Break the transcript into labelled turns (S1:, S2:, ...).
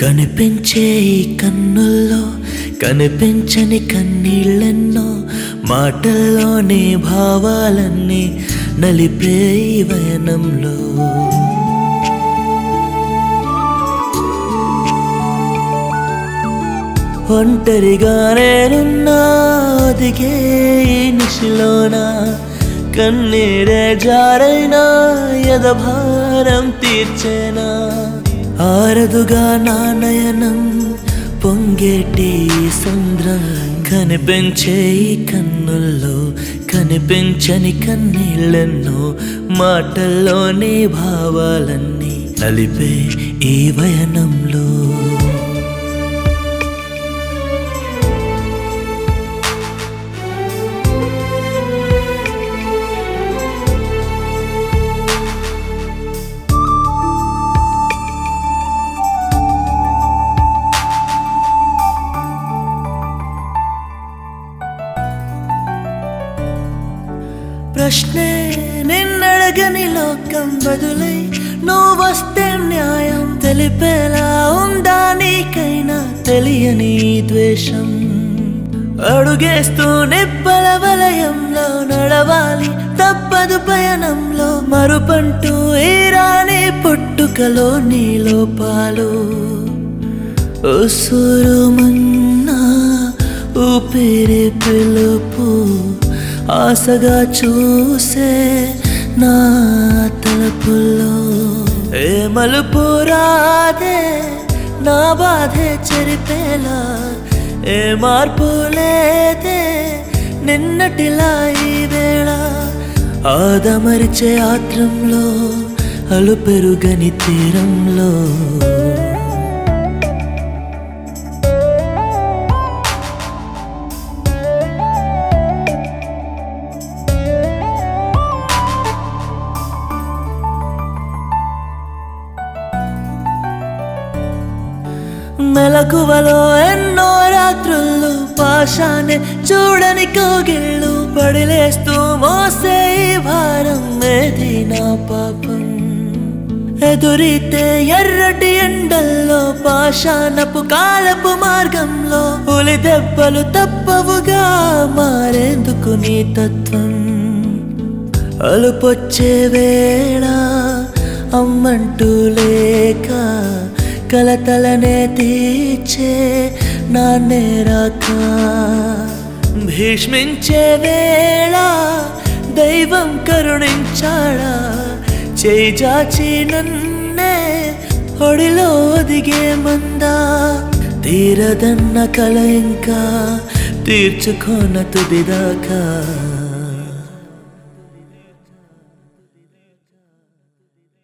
S1: కనిపించే ఈ కన్నుల్లో కనిపించని కన్నీళ్ళెన్నో మాటల్లోని భావాలన్నీ నలిపే ఈ వయనంలో ఒంటరిగా నేనున్నా ఒదిగే ఈ నిశలోన కన్నీరే జారైనా యదభారం తీర్చేనా ఆరదుగా నా నయనం పొంగేటి ఈ సంద్రం కనిపించే ఈ కన్నుల్లో కనిపించని కన్నీళ్ళెన్నో మాటల్లోని భావాలన్నీ నలిపే ఈ వయనంలో ప్రశ్నే నిన్నడగని లోకం బదులై నువ్వు వస్తే న్యాయం తెలిపేలా ఉందా నీకైనా తెలియని ఈ ద్వేషం అడుగేస్తూ నిప్పల వలయంలో నడవాలి తప్పదు పయనంలో మరుపంటూ ఈ రాణి పుట్టుకలో నీ లోపాలు ఉసురుమన్నా ఊపిరి పిలుపు ఆశగా చూసే నా తలుపుల్లో ఏ మలుపు రాదే నా బాధే చెరిపేలా ఏ మార్పు లేదే నిన్నటిలా ఈ వేళ ఆదమరిచే ఆత్రంలో అలు పెరుగని తీరంలో మెలకువలో ఎన్నో రాత్రులు పాషాన్ని చూడని కోగిళ్ళు పడిలేస్తూ మోసే ఈ భారం ఏది నా పాపం ఎదురితే ఎర్రటి ఎండల్లో పాషాణపు కాలపు మార్గంలో ఉలి దెబ్బలు తప్పవుగా మారేందుకు నీ తత్వం అలుపొచ్చే వేళ అమ్మంటూ లేక కలతలనే తీర్చే నాన్నే రాక భీష్మించే వేళ దైవం కరుణించాడా చేయి జాచి నన్నే ఒడిలో దిగే మందా తీరదన్న కల ఇంకా తీర్చుకోన తుదిదాకా